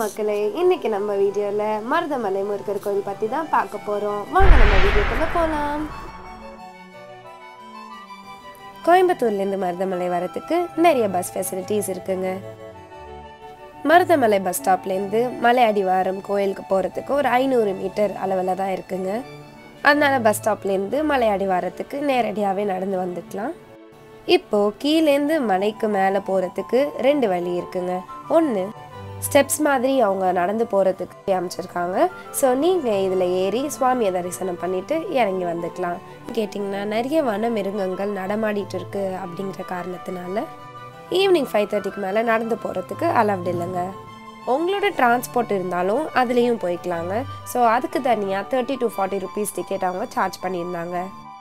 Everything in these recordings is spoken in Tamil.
மக்களே இன்னைக்கு நம்ம வீடியோவில் மருதமலை முருகர் கோயில் பற்றி தான் பார்க்க போகிறோம் வாங்க நம்ம வீடியோக்குள்ள போகலாம் கோயம்புத்தூர்லேருந்து மருதமலை வரத்துக்கு நிறைய பஸ் ஃபெசிலிட்டிஸ் இருக்குங்க மருதமலை பஸ் ஸ்டாப்லேருந்து மலை அடிவாரம் கோயிலுக்கு போகிறதுக்கு ஒரு ஐநூறு மீட்டர் அளவில் தான் இருக்குங்க அதனால பஸ் ஸ்டாப்லேருந்து மலை அடிவாரத்துக்கு நேரடியாகவே நடந்து வந்துக்கலாம் இப்போ கீழேந்து மலைக்கு மேலே போகிறதுக்கு ரெண்டு வழி இருக்குங்க ஒன்று ஸ்டெப்ஸ் மாதிரி அவங்க நடந்து போகிறதுக்கு அமைச்சிருக்காங்க ஸோ நீங்கள் இதில் ஏறி சுவாமியை தரிசனம் பண்ணிட்டு இறங்கி வந்துக்கலாம் கேட்டிங்கன்னா நிறைய வன மிருகங்கள் நடமாடிட்டு இருக்கு அப்படிங்கிற காரணத்தினால ஈவினிங் ஃபைவ் தேர்ட்டிக்கு மேலே நடந்து போகிறதுக்கு அலவ்டு இல்லைங்க உங்களோட டிரான்ஸ்போர்ட் இருந்தாலும் அதுலேயும் போய்க்கலாங்க ஸோ அதுக்கு தனியாக thirty to forty rupees ticket அவங்க சார்ஜ் பண்ணியிருந்தாங்க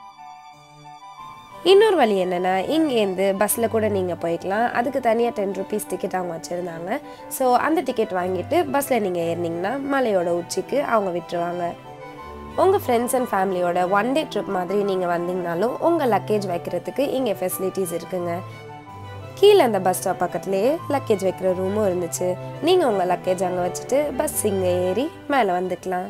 இன்னொரு வழி என்னென்னா இங்கேருந்து பஸ்ஸில் கூட நீங்கள் போய்க்கலாம் அதுக்கு தனியாக டென் ருபீஸ் டிக்கெட் அவங்க வச்சுருந்தாங்க ஸோ அந்த டிக்கெட் வாங்கிட்டு பஸ்ஸில் நீங்கள் ஏறினீங்கன்னா மலையோட உச்சிக்கு அவங்க விட்டுருவாங்க உங்கள் ஃப்ரெண்ட்ஸ் அண்ட் ஃபேமிலியோட ஒன் டே ட்ரிப் மாதிரி நீங்கள் வந்தீங்கனாலும் உங்கள் லக்கேஜ் வைக்கிறதுக்கு இங்கே ஃபெசிலிட்டிஸ் இருக்குங்க கீழே அந்த பஸ் ஸ்டாப் பக்கத்துலேயே லக்கேஜ் வைக்கிற ரூமும் இருந்துச்சு நீங்கள் உங்கள் லக்கேஜ் அங்கே வச்சுட்டு பஸ் இங்கே ஏறி மேலே வந்துக்கலாம்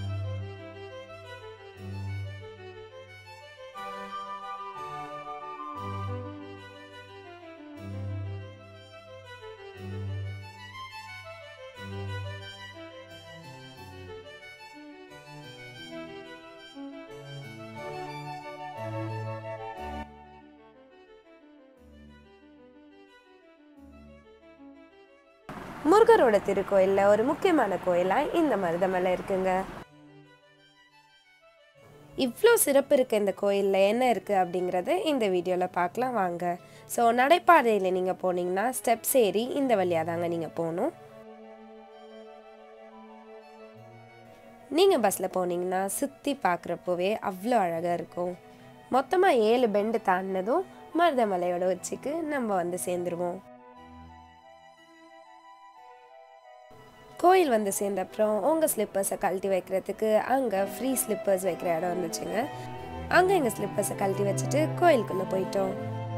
முருகரோட திருக்கோயிலில் ஒரு முக்கியமான கோயிலாக இந்த மருதமலை இருக்குங்க இவ்வளோ சிறப்பு இருக்க இந்த கோயிலில் என்ன இருக்குது அப்படிங்கிறத இந்த வீடியோவில் பார்க்கலாம் வாங்க ஸோ நடைபாதையில் நீங்கள் போனீங்கன்னா ஸ்டெப்ஸ் ஏறி இந்த வழியாக தாங்க நீங்கள் போகணும் நீங்கள் பஸ்ஸில் போனீங்கன்னா சுற்றி பார்க்குறப்போவே அவ்வளோ அழகாக இருக்கும் மொத்தமாக ஏழு பெண்டு தாண்டினதும் மருதமலையோட உச்சிக்கு நம்ம வந்து சேர்ந்துருவோம் கோயில் வந்து சேர்ந்த அப்புறம் உங்கள் ஸ்லிப்பர்ஸை கழட்டி வைக்கிறதுக்கு அங்கே ஃப்ரீ ஸ்லிப்பர்ஸ் வைக்கிற இடம் இருந்துச்சுங்க அங்கே எங்கள் ஸ்லிப்பர்ஸை கழட்டி வச்சுட்டு கோயிலுக்குள்ளே போயிட்டோம்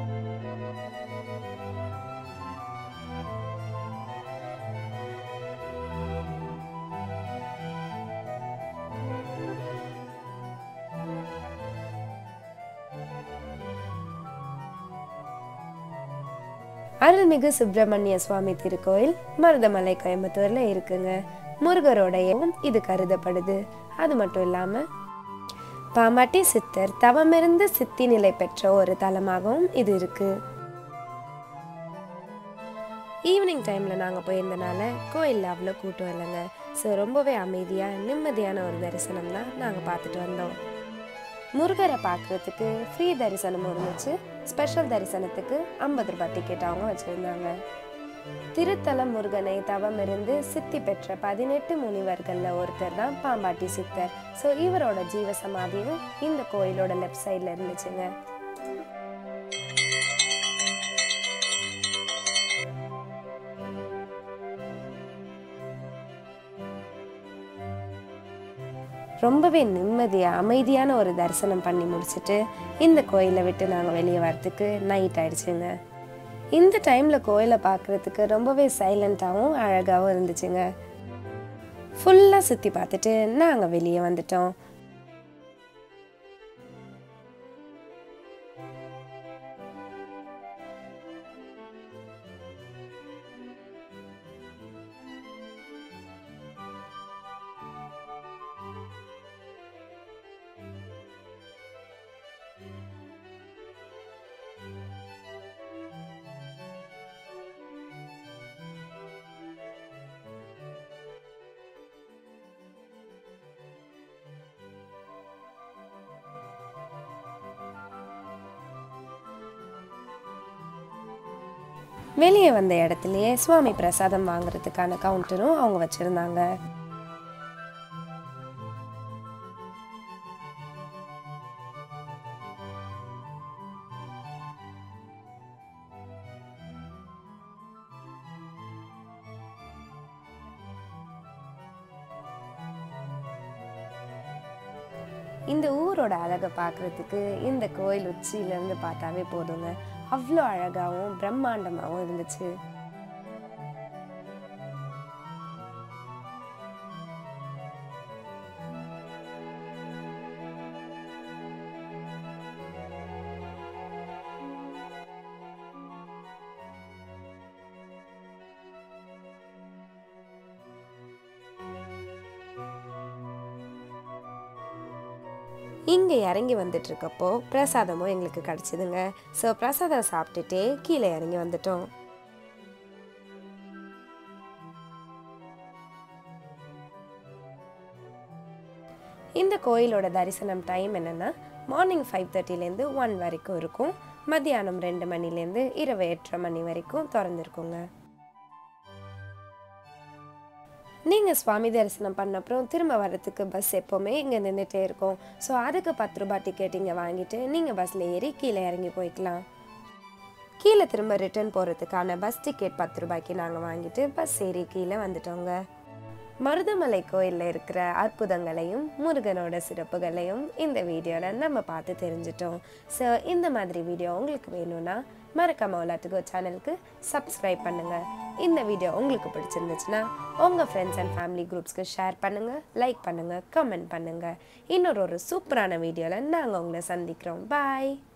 அருள்மிகு சுப்பிரமணிய சுவாமி திருக்கோயில் மருதமலை கோயம்புத்தூர்ல இருக்குங்க முருகரோடையும் இது கருதப்படுது அது மட்டும் இல்லாம பாமாட்டி சித்தர் தவமிருந்து சித்தி நிலை பெற்ற ஒரு தலமாகவும் இது இருக்கு ஈவினிங் டைம்ல நாங்க போயிருந்தனால கோயில்ல அவ்வளோ கூட்டம் இல்லைங்க ஸோ ரொம்பவே அமைதியா நிம்மதியான ஒரு தரிசனம் தான் நாங்க பார்த்துட்டு வந்தோம் முருகரை பார்க்குறதுக்கு ஃப்ரீ தரிசனமும் இருந்துச்சு ஸ்பெஷல் தரிசனத்துக்கு ஐம்பது ரூபாய் டிக்கெட் அவங்க வச்சுருந்தாங்க திருத்தல முருகனை தவம் இருந்து சித்தி பெற்ற பதினெட்டு முனிவர்களில் ஒருத்தர் தான் பாம்பாட்டி சித்தர் ஸோ இவரோட ஜீவ சமாதியும் இந்த கோயிலோட லெஃப்ட் சைடில் இருந்துச்சுங்க ரொம்பவே நிம்மதியாக அமைதியான ஒரு தரிசனம் பண்ணி முடிச்சுட்டு இந்த கோயிலை விட்டு நாங்கள் வெளியே வரத்துக்கு நைட் ஆயிடுச்சுங்க இந்த டைமில் கோயிலை பார்க்குறதுக்கு ரொம்பவே சைலண்ட்டாகவும் அழகாகவும் இருந்துச்சுங்க ஃபுல்லாக சுற்றி பார்த்துட்டு நாங்கள் வெளியே வந்துட்டோம் வெளியே வந்த இடத்துலயே சுவாமி பிரசாதம் வாங்குறதுக்கான கவுண்டரும் அவங்க வச்சிருந்தாங்க இந்த ஊரோட அழகை பார்க்குறதுக்கு இந்த கோயில் உச்சியிலேருந்து பார்த்தாவே போதுங்க அவ்வளோ அழகாகவும் பிரம்மாண்டமாகவும் இருந்துச்சு இங்கே இறங்கி வந்துட்டு இருக்கப்போ பிரசாதமும் எங்களுக்கு கிடச்சிதுங்க ஸோ பிரசாதம் சாப்பிட்டுட்டே கீழே இறங்கி வந்துட்டோம் இந்த கோயிலோட தரிசனம் டைம் என்னென்னா மார்னிங் ஃபைவ் தேர்ட்டிலேருந்து ஒன் வரைக்கும் இருக்கும் மத்தியானம் ரெண்டு மணிலேருந்து இரவு எட்டரை மணி வரைக்கும் திறந்துருக்குங்க நீங்கள் சுவாமி தரிசனம் பண்ண அப்புறம் திரும்ப வரத்துக்கு பஸ் எப்போவுமே இங்கே நின்றுட்டே இருக்கும் ஸோ அதுக்கு பத்து ரூபாய் டிக்கெட் இங்கே வாங்கிட்டு நீங்கள் பஸ்ஸில் ஏறி கீழே இறங்கி போய்க்கலாம் கீழே திரும்ப ரிட்டர்ன் போகிறதுக்கான பஸ் டிக்கெட் பத்து ரூபாய்க்கு நாங்கள் வாங்கிட்டு பஸ் ஏறி கீழே வந்துட்டோங்க மருதமலை கோயிலில் இருக்கிற அற்புதங்களையும் முருகனோட சிறப்புகளையும் இந்த வீடியோவில் நம்ம பார்த்து தெரிஞ்சிட்டோம் ஸோ இந்த மாதிரி வீடியோ உங்களுக்கு வேணும்னா மறக்காம விளாட்டுகோ சேனலுக்கு சப்ஸ்கிரைப் பண்ணுங்கள் இந்த வீடியோ உங்களுக்கு பிடிச்சிருந்துச்சுன்னா உங்கள் ஃப்ரெண்ட்ஸ் அண்ட் ஃபேமிலி குரூப்ஸ்க்கு ஷேர் பண்ணுங்கள் லைக் பண்ணுங்கள் கமெண்ட் பண்ணுங்கள் இன்னொரு ஒரு சூப்பரான வீடியோவில் நாங்கள் உங்களை சந்திக்கிறோம் பாய்